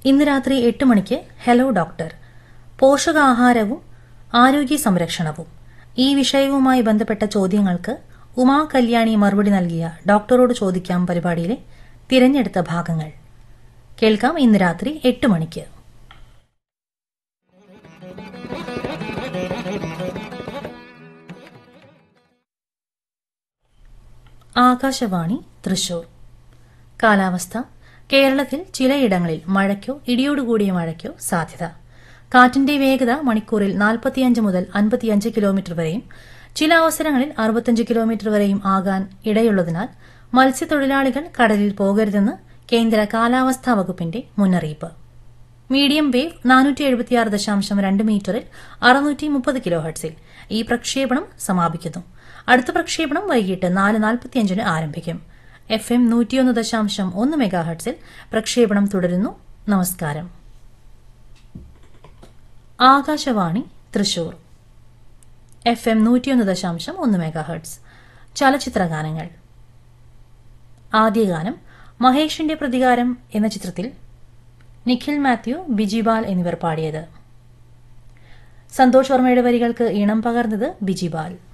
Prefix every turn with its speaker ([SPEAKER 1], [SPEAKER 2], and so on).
[SPEAKER 1] ഇന്ന് രാത്രി എട്ട് മണിക്ക് ഹലോ ഡോക്ടർ പോഷകാഹാരവും ആരോഗ്യ സംരക്ഷണവും ഈ വിഷയവുമായി ബന്ധപ്പെട്ട ചോദ്യങ്ങൾക്ക് ഉമാ കല്യാണി മറുപടി നൽകിയ ഡോക്ടറോട് ചോദിക്കാം പരിപാടിയിലെ തിരഞ്ഞെടുത്ത ഭാഗങ്ങൾ കേൾക്കാം ഇന്ന് രാത്രി എട്ട് മണിക്ക് ആകാശവാണി തൃശൂർ കാലാവസ്ഥ കേരളത്തിൽ ചിലയിടങ്ങളിൽ മഴയ്ക്കോ ഇടിയോടുകൂടിയ മഴയ്ക്കോ സാധ്യത കാറ്റിന്റെ വേഗത മണിക്കൂറിൽ നാൽപ്പത്തിയഞ്ച് മുതൽ അൻപത്തിയഞ്ച് കിലോമീറ്റർ വരെയും ചില അവസരങ്ങളിൽ അറുപത്തഞ്ച് കിലോമീറ്റർ വരെയും ആകാൻ ഇടയുള്ളതിനാൽ മത്സ്യത്തൊഴിലാളികൾ കടലിൽ പോകരുതെന്ന് കേന്ദ്ര കാലാവസ്ഥാ വകുപ്പിന്റെ മുന്നറിയിപ്പ് മീഡിയം വേവ് നാനൂറ്റി എഴുപത്തിയാറ് ദശാംശം രണ്ട് മീറ്ററിൽ അറുന്നൂറ്റി മുപ്പത് കിലോ ഹെർട്സിൽ ഈ പ്രക്ഷേപണം സമാപിക്കുന്നു അടുത്ത പ്രക്ഷേപണം വൈകിട്ട് നാല് നാൽപ്പത്തിയഞ്ചിന് ആരംഭിക്കും എഫ് എം നൂറ്റിയൊന്ന് ദശാംശം ഒന്ന് മെഗാ ഹെർട്സിൽ പ്രക്ഷേപണം തുടരുന്നു നമസ്കാരം ആകാശവാണി തൃശൂർ എഫ് എം നൂറ്റിയൊന്ന് ദശാംശം ഒന്ന് മെഗാ ഹെർട്സ് ചലച്ചിത്രഗാനങ്ങൾ ആദ്യ ഗാനം മഹേഷിന്റെ പ്രതികാരം എന്ന ചിത്രത്തിൽ നിഖിൽ മാത്യു ബിജിബാൽ എന്നിവർ പാടിയത് സന്തോഷ് വർമ്മയുടെ വരികൾക്ക് ഈണം പകർന്നത് ബിജിബാൽ